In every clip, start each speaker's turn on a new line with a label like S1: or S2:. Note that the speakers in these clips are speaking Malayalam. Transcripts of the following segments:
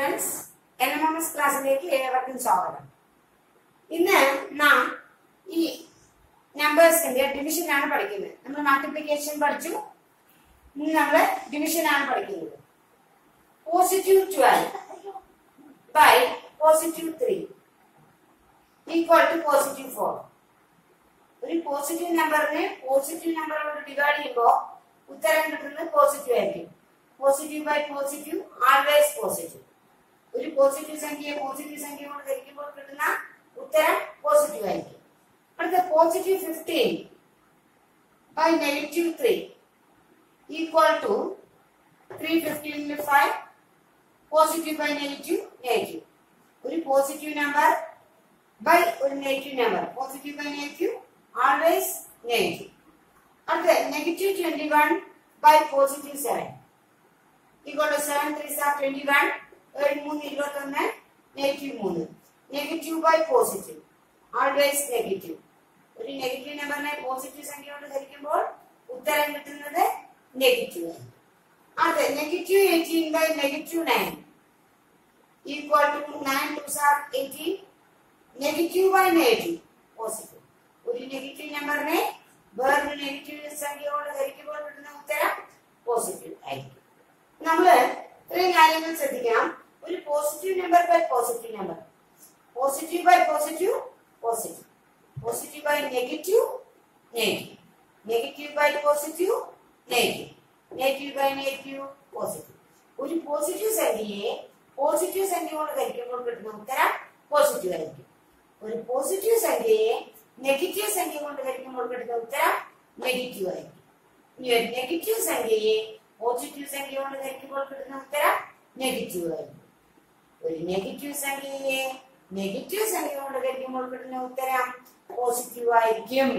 S1: Friends N M M S ക്ലാസ്സിലേക്ക് ഏവർക്കും സ്വാഗതം ഇന്ന് നാം ഈ നമ്പേഴ്സിന്റെ ഡിവിഷൻ ആണ് പഠിക്കുന്നത് നമ്മൾ മൾട്ടിപ്ലിക്കേഷൻ പഠിച്ചു ഇന്ന് നമ്മൾ ഡിവിഷൻ ആണ് പഠിക്കുന്നത് positive twelve by positive three equal to positive four ഒരു പോസിറ്റീവ് നമ്പറിനെ പോസിറ്റീവ് നമ്പറോട് ഡിവൈഡ് ചെയ്യുമ്പോൾ ഉത്തരം കിട്ടുന്നത് പോസിറ്റീവ് ആയിരിക്കും positive by positive always positive ഒരു പോസിറ്റീവ് സംഖ്യയെ പോസിറ്റീവ് സംഖ്യ കൊണ്ട് ഹരിക്കുമ്പോൾ കിട്ടുന്ന ഉത്തരം പോസിറ്റീവ് ആയിരിക്കും അടുത്ത positive fifteen by negative three equal to three ഫിഫ്റ്റീനിൽ five positive by negative negative ഒരു പോസിറ്റീവ് നമ്പർ ബൈ ഒരു negative number positive by negative always negative അടുത്ത negative twenty one by positive seven equal to seven three sir twenty one ഏഴ് മൂന്ന് ഇരുപത്തി ഒന്ന് നെഗറ്റീവ് മൂന്ന് negative by positive always negative ഒരു നെഗറ്റീവ് നമ്പറിനെ പോസിറ്റീവ് സംഖ്യ കൊണ്ട് ഹരിക്കുമ്പോൾ ഉത്തരം കിട്ടുന്നത് നെഗറ്റീവ് അതെ negative eighteen by negative nine equal to nine two sir eighteen negative by negative positive ഒരു നെഗറ്റീവ് നമ്പറിനെ വേറൊരു നെഗറ്റീവ് സംഖ്യ കൊണ്ട് ഹരിക്കുമ്പോൾ കിട്ടുന്ന ഉത്തരം പോസിറ്റീവ് ആയിരിക്കും നമ്മള് ഇത്രയും കാര്യങ്ങൾ ശ്രദ്ധിക്കണം ഒരു positive number by positive number positive by positive positive positive by negative negative negative by positive negative negative by negative positive ഒരു പോസിറ്റീവ് സംഖ്യയെ പോസിറ്റീവ് സംഖ്യ കൊണ്ട് ഹരിക്കുമ്പോൾ കിട്ടുന്ന ഉത്തരം പോസിറ്റീവ് ആയിരിക്കും ഒരു പോസിറ്റീവ് സംഖ്യയെ നെഗറ്റീവ് സംഖ്യ കൊണ്ട് ഹരിക്കുമ്പോൾ കിട്ടുന്ന ഉത്തരം നെഗറ്റീവ് ആയിരിക്കും ഇനി ഒരു നെഗറ്റീവ് സംഖ്യയെ പോസിറ്റീവ് സംഖ്യ കൊണ്ട് ഹരിക്കുമ്പോൾ കിട്ടുന്ന ഉത്തരം നെഗറ്റീവ് ആയിരിക്കും ഒരു നെഗറ്റീവ് സംഖ്യയെ നെഗറ്റീവ് സംഖ്യ കൊണ്ട് ഹരിക്കുമ്പോൾ കിട്ടുന്ന ഉത്തരം പോസിറ്റീവ് ആയിരിക്കും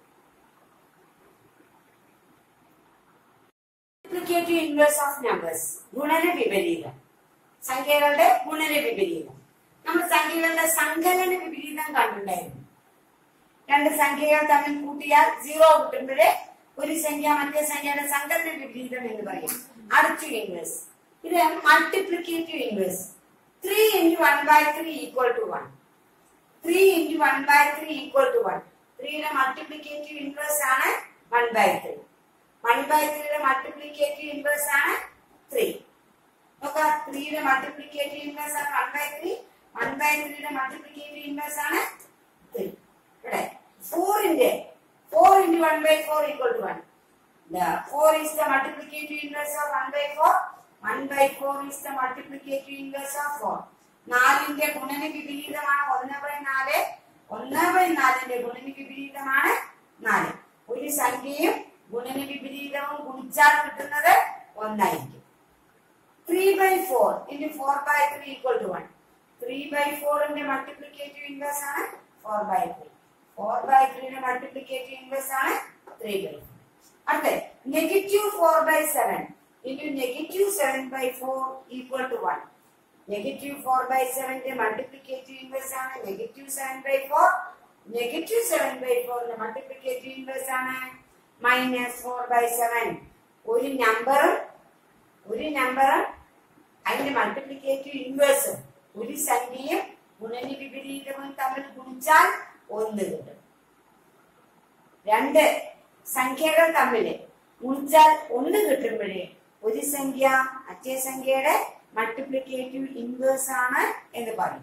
S1: മൾട്ടിപ്ലിക്കേറ്റീവ് ഇൻവേഴ്സ് ഓഫ് നമ്പേഴ്സ് ഗുണന വിപരീതം സംഖ്യകളുടെ ഗുണന വിപരീതം നമ്മൾ സംഖ്യകളുടെ സങ്കലന വിപരീതം കണ്ടിട്ടുണ്ടായിരുന്നു രണ്ട് സംഖ്യകൾ തമ്മിൽ കൂട്ടിയാൽ സീറോ കിട്ടുമ്പോഴേ ഒരു സംഖ്യ മറ്റേ സംഖ്യയുടെ സങ്കലന വിപരീതം എന്ന് പറയും അടുത്ത ഇൻവേഴ്സ് ഇത് multiplicative inverse three into one by three equal to one three into one by three equal to one ത്രീയുടെ മൾട്ടിപ്ലിക്കേറ്റീവ് ഇൻവേഴ്സ് ആണ് one by three one by ത്രീയുടെ മൾട്ടിപ്ലിക്കേറ്റീവ് ഇൻവേഴ്സ് ആണ് ത്രീ നോക്കാം ത്രീയുടെ മൾട്ടിപ്ലിക്കേറ്റീവ് ഇൻവേഴ്സ് ആണ് one by three one by ത്രീയുടെ മൾട്ടിപ്ലിക്കേറ്റീവ് ഇൻവേഴ്സ് ആണ് ത്രീ ഇവിടെ ഫോറിന്റെ four into one by four equal to one four is the multiplicative inverse of one by four one by four is the multiplicative inverse of four നാലിന്റെ ഗുണന വിപരീതമാണ് ഒന്ന് ബൈ നാല് ഒന്ന് ബൈ നാലിന്റെ ഗുണന വിപരീതമാണ് നാല് ഒരു സംഖ്യയും ഗുണന വിപരീതവും ഗുണിച്ചാൽ കിട്ടുന്നത് ഒന്നായിരിക്കും three by four into four by three equal to one three by ഫോറിന്റെ മൾട്ടിപ്ലിക്കേറ്റീവ് ഇൻവേഴ്സ് ആണ് four by three four by ത്രീയുടെ മൾട്ടിപ്ലിക്കേറ്റീവ് ഇൻവേഴ്സ് ആണ് ത്രീ ബൈ അടുത്ത negative four by seven into negative seven by four equal to one negative four by സെവന്റെ മൾട്ടിപ്ലിക്കേറ്റീവ് ഇൻവേഴ്സ് ആണ് negative seven by four negative seven by ഫോറിന്റെ മൾട്ടിപ്ലിക്കേറ്റീവ് ഇൻവേഴ്സ് ആണ് മൈനസ് ഫോർ ബൈ സെവൻ ഒരു നമ്പറും ഒരു നമ്പറും അതിന്റെ മൾട്ടിപ്ലിക്കേറ്റീവ് ഇൻവേഴ്സും ഒരു സംഖ്യയും ഗുണന വിപരീതവും തമ്മിൽ ഗുണിച്ചാൽ ഒന്ന് കിട്ടും രണ്ട് സംഖ്യകൾ തമ്മിൽ ഗുണിച്ചാൽ ഒന്ന് കിട്ടുമ്പോഴേ ഒരു സംഖ്യ മറ്റേ സംഖ്യയുടെ മൾട്ടിപ്ലിക്കേറ്റീവ് ഇൻവേഴ്സ് ആണ് എന്ന് പറയും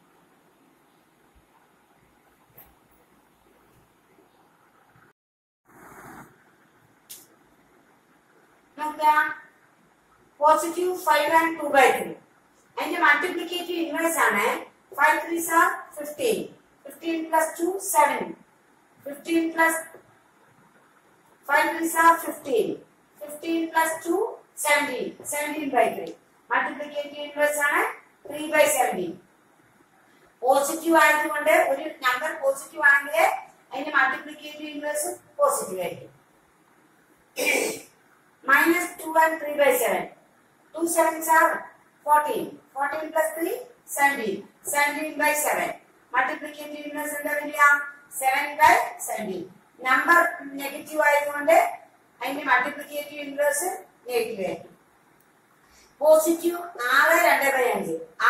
S1: നോക്കാം positive five and two by three അതിന്റെ മൾട്ടിപ്ലിക്കേറ്റീവ് ഇൻവേഴ്സ് ആണ് five three sir fifteen fifteen plus two seven fifteen plus five three sir fifteen fifteen plus two seventeen seventeen by three multiplicative inverse ആണ് ത്രീ ബൈ സെവൻറ്റീൻ പോസിറ്റീവ് ആയതുകൊണ്ട് ഒരു നമ്പർ പോസിറ്റീവ് ആണെങ്കിൽ അതിന്റെ മൾട്ടിപ്ലിക്കേറ്റീവ് ഇൻവേഴ്സ് പോസിറ്റീവ് ആയിരിക്കും minus 2 and 3 by 7. 2 sevens are 14. 14 plus 3, 17. 17 by 7. Multiplicative inverse എന്താ വരിക 7 by 17. നമ്പർ നെഗറ്റീവ് ആയതുകൊണ്ട് അതിന്റെ മൾട്ടിപ്ലിക്കേറ്റീവ് ഇൻവേഴ്സ് നെഗറ്റീവ് ആയിരിക്കും പോസിറ്റീവ് ആറ് രണ്ട് ബൈ അഞ്ച്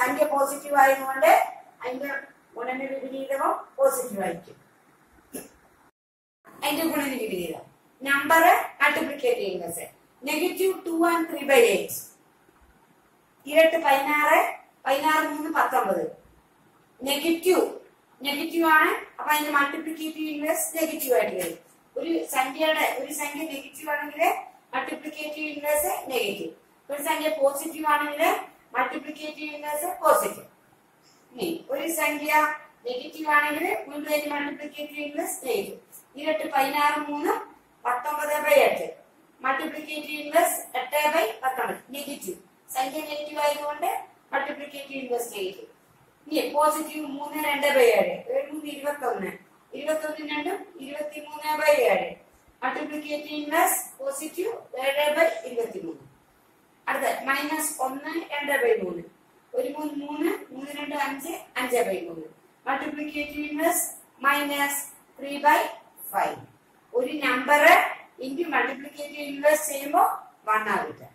S1: സംഖ്യ പോസിറ്റീവ് ആയതുകൊണ്ട് അതിന്റെ ഗുണന വിപരീതമോ പോസിറ്റീവ് ആയിരിക്കും അതിന്റെ ഗുണന വിപരീതം നമ്പർ മൾട്ടിപ്ലിക്കേറ്റ് ചെയ്യുന്നത് negative two and three by eight ഇരട്ട് പതിനാറ് പതിനാറ് മൂന്ന് പത്തൊമ്പത് നെഗറ്റീവ് നെഗറ്റീവ് ആണ് അപ്പൊ അതിന്റെ മൾട്ടിപ്ലിക്കേറ്റീവ് ഇൻവേഴ്സ് നെഗറ്റീവ് ആയിട്ട് വരും ഒരു സംഖ്യയുടെ ഒരു സംഖ്യ നെഗറ്റീവ് ആണെങ്കിൽ മൾട്ടിപ്ലിക്കേറ്റീവ് ഇൻവേഴ്സ് നെഗറ്റീവ് ഒരു സംഖ്യ പോസിറ്റീവ് ആണെങ്കിൽ മൾട്ടിപ്ലിക്കേറ്റീവ് ഇൻവേഴ്സ് പോസിറ്റീവ് ഇനി ഒരു സംഖ്യ നെഗറ്റീവ് ആണെങ്കിൽ വീണ്ടും അതിന്റെ മൾട്ടിപ്ലിക്കേറ്റീവ് ഇൻവേഴ്സ് നെഗറ്റീവ് ഇരട്ട് പതിനാറ് മൂന്ന് പത്തൊമ്പത് ബൈ എട്ട് മൾട്ടിപ്ലിക്കേറ്റീവ് ഇൻവേഴ്സ് എട്ട് ബൈ പത്തൊമ്പത് നെഗറ്റീവ് സംഖ്യ നെഗറ്റീവ് ആയതുകൊണ്ട് മൾട്ടിപ്ലിക്കേറ്റീവ് ഇൻവേഴ്സ് നെഗറ്റീവ് ഇനി പോസിറ്റീവ് മൂന്ന് രണ്ട് ബൈ ഏഴ് ഏഴ് മൂന്ന് ഇരുപത്തി ഒന്ന് ഇരുപത്തി ഒന്ന് രണ്ടും ഇരുപത്തി മൂന്ന് ബൈ ഏഴ് മൾട്ടിപ്ലിക്കേറ്റീവ് ഇൻവേഴ്സ് പോസിറ്റീവ് ഏഴ് ബൈ ഇരുപത്തി മൂന്ന് അടുത്ത മൈനസ് ഒന്ന് രണ്ട് ബൈ മൂന്ന് ഒരു മൂന്ന് മൂന്ന് മൂന്ന് രണ്ട് അഞ്ച് അഞ്ച് ബൈ മൂന്ന് multiplicative inverse minus three by five ഒരു നമ്പർ ഇൻറ്റു മൾട്ടിപ്ലിക്കേറ്റീവ് ഇൻവേഴ്സ് ചെയ്യുമ്പോൾ വൺ ആ കിട്ടുക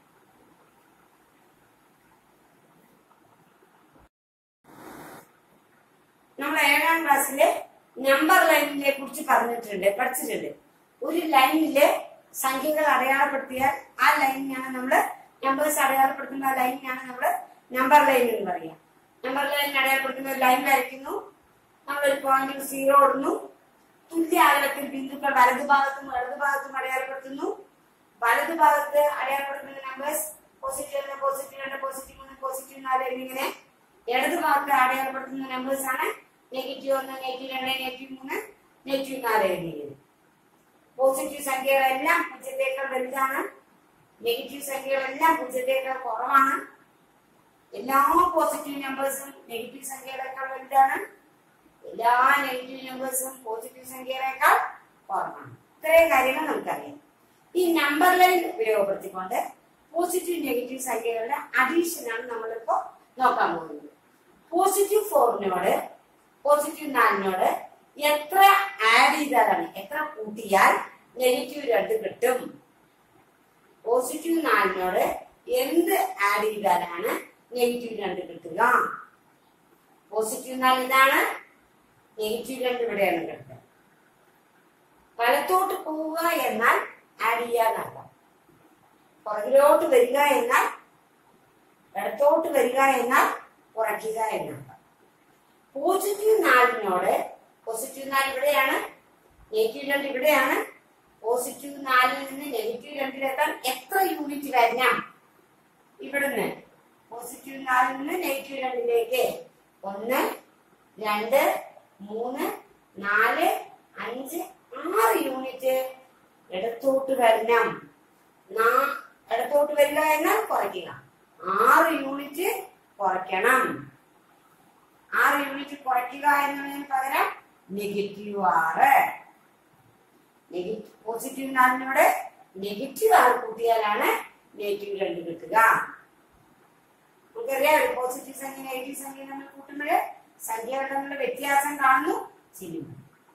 S1: നമ്മൾ ഏഴാം ക്ലാസ്സിലെ നമ്പർ ലൈനിനെ കുറിച്ച് പറഞ്ഞിട്ടുണ്ട് പഠിച്ചിട്ടുണ്ട് ഒരു ലൈനില് സംഖ്യകൾ അടയാളപ്പെടുത്തിയാൽ ആ ലൈനിനാണ് നമ്മൾ നമ്പേഴ്സ് അടയാളപ്പെടുത്തുന്ന ആ ലൈനിനാണ് നമ്മൾ നമ്പർ ലൈൻ എന്ന് പറയുക നമ്പർ ലൈൻ അടയാളപ്പെടുത്തുന്ന ഒരു ലൈൻ വരയ്ക്കുന്നു നമ്മൾ ഒരു പോയിന്റിൽ സീറോ ഇടുന്നു തുല്യ അകലത്തിൽ ബിന്ദുക്കൾ വലതുഭാഗത്തും ഇടതുഭാഗത്തും അടയാളപ്പെടുത്തുന്നു വലതുഭാഗത്ത് അടയാളപ്പെടുത്തുന്ന നമ്പേഴ്സ് പോസിറ്റീവ് ഒന്ന് പോസിറ്റീവ് രണ്ട് പോസിറ്റീവ് മൂന്ന് പോസിറ്റീവ് നാല് എന്നിങ്ങനെ ഇടതുഭാഗത്ത് അടയാളപ്പെടുത്തുന്ന നമ്പേഴ്സ് ആണ് നെഗറ്റീവ് ഒന്ന് നെഗറ്റീവ് രണ്ട് നെഗറ്റീവ് മൂന്ന് നെഗറ്റീവ് നാല് എന്നിങ്ങനെ പോസിറ്റീവ് സംഖ്യകളെല്ലാം പൂജ്യത്തേക്കാൾ വലുതാണ് നെഗറ്റീവ് സംഖ്യകളെല്ലാം പൂജ്യത്തേക്കാൾ കുറവാണ് എല്ലാ പോസിറ്റീവ് നമ്പേഴ്സും നെഗറ്റീവ് സംഖ്യകളെക്കാൾ വലുതാണ് എല്ലാ നെഗറ്റീവ് നമ്പേഴ്സും പോസിറ്റീവ് സംഖ്യകളെക്കാൾ കുറവാണ് ഇത്രയും കാര്യങ്ങൾ നമുക്കറിയാം ഈ നമ്പർ ലൈൻ ഉപയോഗപ്പെടുത്തിക്കൊണ്ട് പോസിറ്റീവ് നെഗറ്റീവ് സംഖ്യകളുടെ അഡീഷൻ ആണ് നമ്മളിപ്പോ നോക്കാൻ പോകുന്നത് പോസിറ്റീവ് ഫോറിനോട് പോസിറ്റീവ് നാലിനോട് എത്ര ആഡ് ചെയ്താലാണ് എത്ര കൂട്ടിയാൽ നെഗറ്റീവ് രണ്ട് കിട്ടും പോസിറ്റീവ് നാലിനോട് എന്ത് ആഡ് ചെയ്താലാണ് നെഗറ്റീവ് രണ്ട് കിട്ടുക പോസിറ്റീവ് നാല് ഇതാണ് നെഗറ്റീവ് രണ്ട് ഇവിടെയാണ് കിട്ടുക വലത്തോട്ട് പോവുക എന്നാൽ ആഡ് ചെയ്യാന്നർത്ഥം പുറകിലോട്ട് വരിക എന്നാൽ ഇടത്തോട്ട് വരിക എന്നാൽ കുറയ്ക്കുക എന്നർത്ഥം പോസിറ്റീവ് നാലിനോട് പോസിറ്റീവ് നാല് ഇവിടെയാണ് നെഗറ്റീവ് രണ്ട് ഇവിടെയാണ് പോസിറ്റീവ് നാലിൽ നിന്ന് നെഗറ്റീവ് രണ്ടിലെത്താൻ എത്ര യൂണിറ്റ് വരണം ഇവിടുന്ന് പോസിറ്റീവ് നാലിൽ നിന്ന് നെഗറ്റീവ് രണ്ടിലേക്ക് ഒന്ന് രണ്ട് മൂന്ന് നാല് അഞ്ച് ആറ് യൂണിറ്റ് ഇടത്തോട്ട് വരണം നാ- ഇടത്തോട്ട് വരിക എന്നാൽ കുറയ്ക്കുക ആറ് യൂണിറ്റ് കുറയ്ക്കണം ആറ് യൂണിറ്റ് കുറയ്ക്കുക എന്നതിന് പകരം നെഗറ്റീവ് ആറ് നെഗറ്റീവ് പോസിറ്റീവ് നാലിനോട് നെഗറ്റീവ് ആറ് കൂട്ടിയാലാണ് നെഗറ്റീവ് രണ്ട് കിട്ടുക നമുക്കറിയാം പോസിറ്റീവ് സംഖ്യ നെഗറ്റീവ് സംഖ്യ നമ്മൾ കൂട്ടുമ്പോൾ സംഖ്യകൾ തമ്മിലുള്ള വ്യത്യാസം കാണുന്നു ശരിയും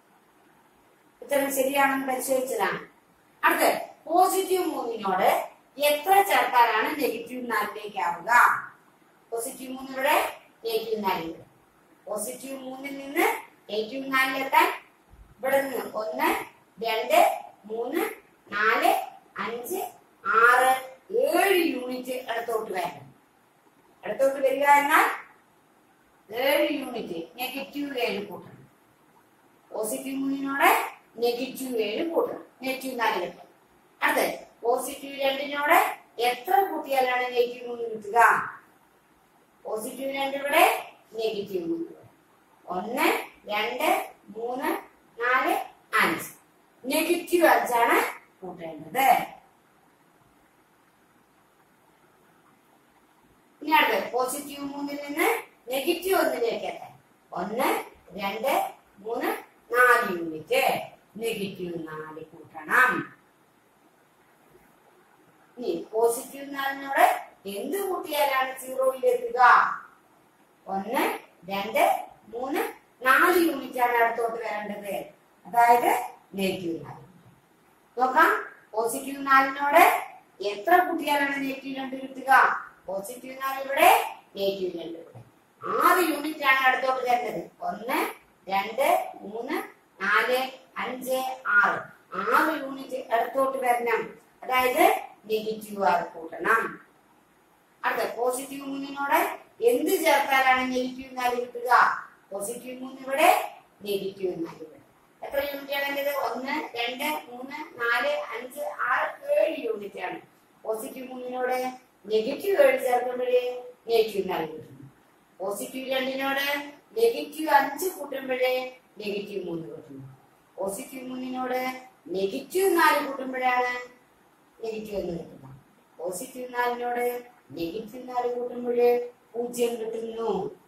S1: ഉത്തരം ശരിയാണെന്ന് പരിശോധിച്ചതാണ് അടുത്ത് പോസിറ്റീവ് മൂന്നിനോട് എത്ര ചേർത്താലാണ് നെഗറ്റീവ് നാലിലേക്ക് ആവുക പോസിറ്റീവ് മൂന്നിലൂടെ നെഗറ്റീവ് നാലിൽ പോസിറ്റീവ് മൂന്നിൽ നിന്ന് നെഗറ്റീവ് നാലിലെത്താൻ ഇവിടെ നിന്ന് ഒന്ന് രണ്ട് മൂന്ന് നാല് അഞ്ച് ആറ് ഏഴ് യൂണിറ്റ് ഇടത്തോട്ട് വരണം ഇടത്തോട്ട് വരിക എന്നാൽ ഏഴ് യൂണിറ്റ് നെഗറ്റീവ് ഏഴ് കൂട്ടണം പോസിറ്റീവ് മൂന്നിനോട് നെഗറ്റീവ് ഏഴ് കൂട്ടണം നെഗറ്റീവ് നാല് കിട്ടും അടുത്ത് പോസിറ്റീവ് രണ്ടിനോട് എത്ര കൂട്ടിയാലാണ് നെഗറ്റീവ് മൂന്ന് കിട്ടുക പോസിറ്റീവ് രണ്ട് ഇവിടെ നെഗറ്റീവ് മൂന്ന് ഇവിടെ ഒന്ന് രണ്ട് മൂന്ന് നാല് അഞ്ച് നെഗറ്റീവ് അഞ്ചാണ് കൂട്ടേണ്ടത് ഇനി അടുത്ത് പോസിറ്റീവ് മൂന്നിൽ നിന്ന് നെഗറ്റീവ് ഒന്നിലേക്ക് എത്താൻ ഒന്ന് രണ്ട് മൂന്ന് നാല് യൂണിറ്റ് നെഗറ്റീവ് നാല് കൂട്ടണം ഇനി പോസിറ്റീവ് നാലിനോട് എന്ത് കൂട്ടിയാലാണ് സീറോയിലെത്തുക ഒന്ന് രണ്ട് മൂന്ന് നാല് യൂണിറ്റ് ആണ് അടുത്തോട്ട് വരേണ്ടത് അതായത് നെഗറ്റീവ് നാല് നോക്കാം പോസിറ്റീവ് നാലിനോട് എത്ര കൂട്ടിയാലാണ് നെഗറ്റീവ് രണ്ട് കിട്ടുക പോസിറ്റീവ് നാല് ഇവിടെ നെഗറ്റീവ് രണ്ട് ഇവിടെ ആറ് യൂണിറ്റ് ആണ് അടുത്തോട്ട് തരുന്നത് ഒന്ന് രണ്ട് മൂന്ന് നാല് അഞ്ച് ആറ് ആറ് യൂണിറ്റ് അടുത്തോട്ട് വരണം അതായത് നെഗറ്റീവ് ആറ് കൂട്ടണം അടുത്ത പോസിറ്റീവ് മൂന്നിനോട് എന്ത് ചേർത്താലാണ് നെഗറ്റീവ് നാല് കിട്ടുക പോസിറ്റീവ് മൂന്ന് ഇവിടെ നെഗറ്റീവ് നാല് ഇവിടെ എത്ര യൂണിറ്റ് ആണ് എന്റേത് ഒന്ന് രണ്ട് മൂന്ന് നാല് അഞ്ച് ആറ് ഏഴ് യൂണിറ്റ് ആണ് പോസിറ്റീവ് മൂന്നിനോട് നെഗറ്റീവ് ഏഴ് ചേർക്കുമ്പോഴേ നെഗറ്റീവ് നാല് കിട്ടുന്നു പോസിറ്റീവ് രണ്ടിനോട് നെഗറ്റീവ് അഞ്ച് കൂട്ടുമ്പോഴേ നെഗറ്റീവ് മൂന്ന് കിട്ടുന്നു പോസിറ്റീവ് മൂന്നിനോട് നെഗറ്റീവ് നാല് കൂട്ടുമ്പോഴാണ് നെഗറ്റീവ് ഒന്ന് കിട്ടുന്നത് പോസിറ്റീവ് നാലിനോട് നെഗറ്റീവ് നാല് കൂട്ടുമ്പോൾ പൂജ്യം കിട്ടുന്നു